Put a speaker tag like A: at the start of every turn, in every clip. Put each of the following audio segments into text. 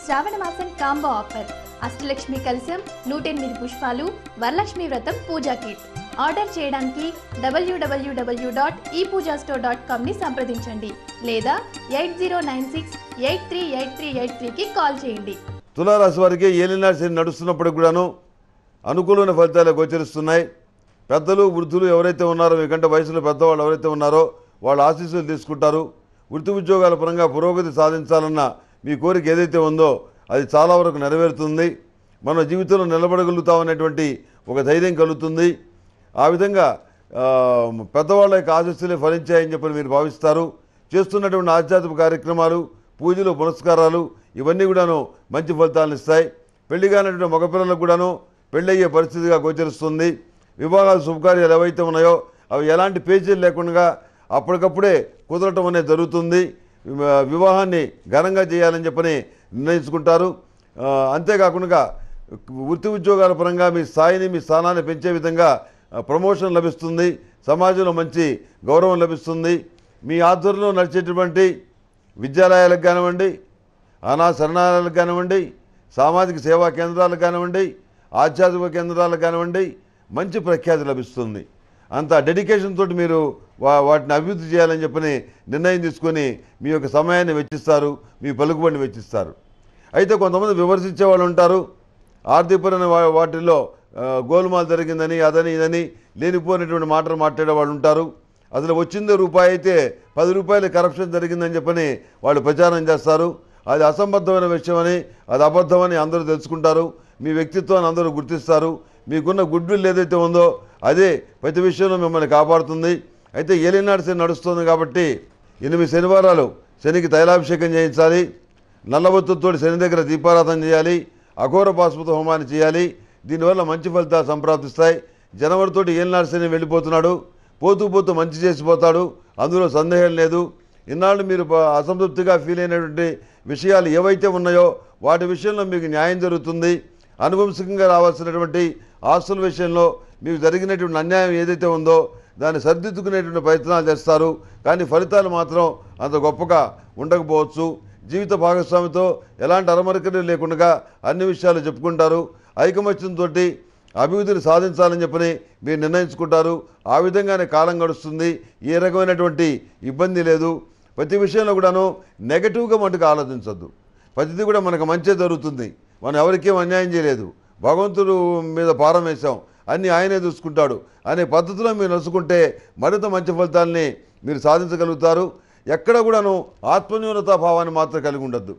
A: శ్రావణ మాసం combo offer Ashtalakshmi కలశం నూట ఎనిమిది పుష్పాలు వరలక్ష్మి వ్రతం పూజా కిట్ ఆర్డర్ చేయడానికి డబ్ల్యూడబ్ల్యూడబ్ల్యూ డాట్ ఈ పూజా స్టోర్ డాట్ కామ్ని సంప్రదించండి లేదా eight zero nine six eight three eight three eight త్రీకి కాల్ చేయండి
B: తులారాశి వారికి ఏలినాడు శని నడుస్తున్నప్పుడు కూడాను అనుకూలమైన ఫలితాలు గోచరిస్తున్నాయి పెద్దలు వృద్ధులు ఎవరైతే ఉన్నారో మీకంటే వయసులో పెద్దవాళ్ళు ఎవరైతే ఉన్నారో వాళ్ళ ఆశీస్సులు తీసుకుంటారు వృత్తి ఉద్యోగాల పరంగా పురోగతి సాధించాలన్న మీ కోరిక ఏదైతే ఉందో అది చాలా వరకు నెరవేరుతుంది మన జీవితంలో నిలబడగలుగుతామనేటువంటి ఒక ధైర్యం కలుగుతుంది ఆ విధంగా ఆ, పెద్దవాళ్ళ యొక్క ఆశస్సులే ఫలించాయని చెప్పి మీరు భావిస్తారు చేస్తున్నటువంటి ఆధ్యాత్మిక కార్యక్రమాలు పూజలు పునస్కారాలు ఇవన్నీ కూడాను మంచి ఫలితాలను ఇస్తాయి పెళ్లి కానటువంటి మగపిల్లలకు కూడాను పెళ్ళయ్యే పరిస్థితిగా గోచరిస్తుంది వివాహాలు శుభకార్యాలు ఏవైతే ఉన్నాయో అవి ఎలాంటి పేచీలు లేకుండా అప్పటికప్పుడే కుదరటం అనేది జరుగుతుంది వివా- వివాహాన్ని ఘనంగా చేయాలని చెప్పని నిర్ణయించుకుంటారు ఆ, అంతేకాకుండా వృత్తి ఉద్యోగాల పరంగా మీ స్థాయిని మీ స్థానాన్ని పెంచే విధంగా ఆ, ప్రమోషన్ లభిస్తుంది సమాజంలో మంచి గౌరవం లభిస్తుంది మీ ఆధ్వర్యంలో నడిచేటువంటి విద్యాలయాలకు కానివ్వండి అనాథ శరణాలయాలకు కానివ్వండి సామాజిక సేవా కేంద్రాలకు కానివ్వండి ఆధ్యాత్మిక కేంద్రాలకు కానివ్వండి మంచి ప్రఖ్యాతి లభిస్తుంది అంత డెడికేషన్ తోటి మీరు వా వాటిని అభివృద్ధి చేయాలని చెప్పని నిర్ణయం తీసుకొని మీ యొక్క సమయాన్ని వెచ్చిస్తారు మీ పలుకుబడిని వెచ్చిస్తారు అయితే కొంతమంది విమర్శించే వాళ్ళు ఉంటారు ఆర్థికపరమైన వా- వాటిల్లో ఆ, గోల్మాల్ జరిగిందని అదని ఇదని లేనిపోయినటువంటి మాటలు మాట్లాడే వాళ్ళు ఉంటారు అసలు వచ్చిందే రూపాయి అయితే పది రూపాయలు కరప్షన్ జరిగిందని చెప్పని వాళ్ళు ప్రచారం చేస్తారు అది అసంబద్ధమైన విషయమని అది అబద్ధమని అందరూ తెలుసుకుంటారు మీ వ్యక్తిత్వాన్ని అందరూ గుర్తిస్తారు మీకున్న గుడ్ విల్ ఏదైతే ఉందో అదే ప్రతి విషయంలో మిమ్మల్ని కాపాడుతుంది అయితే ఏలినాడు శని నడుస్తుంది కాబట్టి ఎనిమిది శనివారాలు శనికి తైలాభిషేకం చేయించాలి నల్లబొత్తుతో శని దగ్గర దీపారాధన చేయాలి అఘోర పాశుపత హోమాన్ని చేయాలి దీనివల్ల మంచి ఫలితాలు సంప్రాప్తిస్తాయి జనవరితోటి ఏలినాడు శని వెళ్ళిపోతున్నాడు పోతూ పోతూ మంచి చేసిపోతాడు అందులో సందేహం లేదు ఇన్నాళ్ళు మీరు ప- అసంతృప్తిగా ఫీల్ అయినటువంటి విషయాలు ఏవైతే ఉన్నాయో వాటి విషయంలో మీకు న్యాయం జరుగుతుంది అనువంశికంగా రావాల్సినటువంటి ఆస్తుల విషయంలో మీకు జరిగినటువంటి అన్యాయం ఏదైతే ఉందో దాన్ని సరిదిద్దుకునేటువంటి ప్రయత్నాలు చేస్తారు కానీ ఫలితాలు మాత్రం అంత గొప్పగా ఉండకపోవచ్చు జీవిత భాగస్వామితో ఎలాంటి అరమరికలు లేకుండా అన్ని విషయాలు చెప్పుకుంటారు ఐకమత్యంతో అభివృద్ధిని సాధించాలని చెప్పని మీరు నిర్ణయించుకుంటారు ఆ విధంగానే కాలం గడుస్తుంది ఏ రకమైనటువంటి ఇబ్బంది లేదు ప్రతి విషయంలో కూడాను నెగటివ్గా మటుకు ఆలోచించొద్దు ప్రతిదీ కూడా మనకు మంచి జరుగుతుంది మనం ఎవరికేం అన్యాయం చేయలేదు భగవంతుడు మీద భారం వేశాం అన్నీ ఆయనే చూసుకుంటాడు అనే పద్ధతిలో మీరు నడుచుకుంటే మరింత మంచి ఫలితాలని మీరు సాధించగలుగుతారు ఎక్కడ కూడాను ఆత్మన్యూనతా భావాన్ని మాత్రం కలిగి ఉండద్దు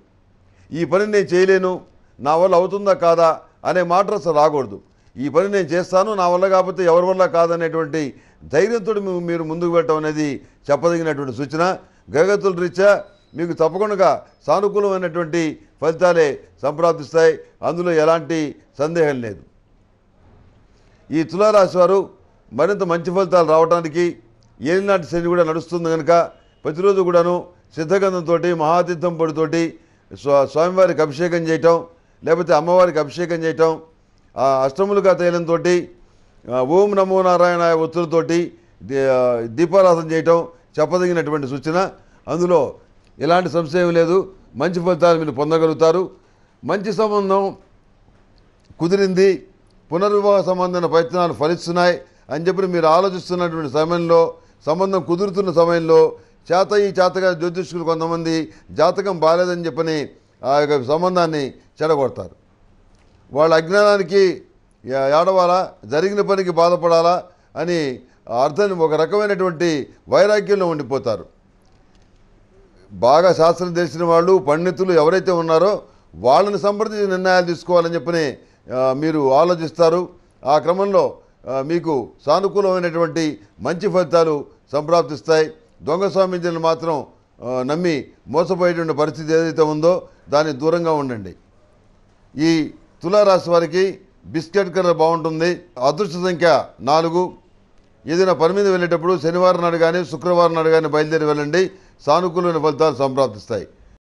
B: ఈ పని నేను చేయలేను నా వల్ల అవుతుందా కాదా అనే మాట అసలు రాకూడదు ఈ పని నేను చేస్తాను నా వల్ల కాకపోతే ఎవరి వల్ల కాదనేటువంటి ధైర్యంతో మీ- మీరు ముందుకు వెళ్ళటం అనేది చెప్పదగినటువంటి సూచన గ్రహగతుల రీత్యా మీకు తప్పకుండా సానుకూలమైనటువంటి ఫలితాలే సంప్రాప్తిస్తాయి అందులో ఎలాంటి సందేహం లేదు ఈ తులారాశి వారు మరింత మంచి ఫలితాలు రావడానికి ఏలినాటి శని కూడా నడుస్తుంది కనుక ప్రతిరోజు కూడాను సిద్ధగంధంతో మహాతీర్థం పొడితోటి స్వా స్వామివారికి అభిషేకం చేయటం లేకపోతే అమ్మవారికి అభిషేకం చేయటం ఆ అష్టములుగా తైలంతో ఓం నమో నారాయణ ఒత్తులతోటి దీ- ఆ, దీపారాధన చేయటం చెప్పదగినటువంటి సూచన అందులో ఎలాంటి సంశయం లేదు మంచి ఫలితాలు మీరు పొందగలుగుతారు మంచి సంబంధం కుదిరింది పునర్వివాహ సంబంధమైన ప్రయత్నాలు ఫలిస్తున్నాయి అని చెప్పి మీరు ఆలోచిస్తున్నటువంటి సమయంలో సంబంధం కుదురుతున్న సమయంలో చేత ఈ చేతగా జ్యోతిష్కులు కొంతమంది జాతకం బాలేదని చెప్పని ఆ యొక్క సంబంధాన్ని చెడగొడతారు వాళ్ళ అజ్ఞానానికి ఏ- ఏడవాలా జరిగిన పనికి బాధపడాలా అని అర్థం ఒక రకమైనటువంటి వైరాగ్యంలో ఉండిపోతారు బాగా శాస్త్రం తెలిసిన వాళ్ళు పండితులు ఎవరైతే ఉన్నారో వాళ్ళని సంప్రదించి నిర్ణయాలు తీసుకోవాలని చెప్పని ఆ, మీరు ఆలోచిస్తారు ఆ క్రమంలో ఆ, మీకు సానుకూలమైనటువంటి మంచి ఫలితాలు సంప్రాప్తిస్తాయి దొంగ స్వామీజీలను మాత్రం ఆ, నమ్మి మోసపోయేటువంటి పరిస్థితి ఏదైతే ఉందో దానికి దూరంగా ఉండండి ఈ తులారాశి వారికి బిస్కెట్ కలర్ బాగుంటుంది అదృష్ట సంఖ్య నాలుగు ఏదైనా పని మీద వెళ్ళేటప్పుడు శనివారం నాడు కానీ శుక్రవారం నాడు కానీ బయలుదేరి వెళ్ళండి సానుకూలమైన ఫలితాలు సంప్రాప్తిస్తాయి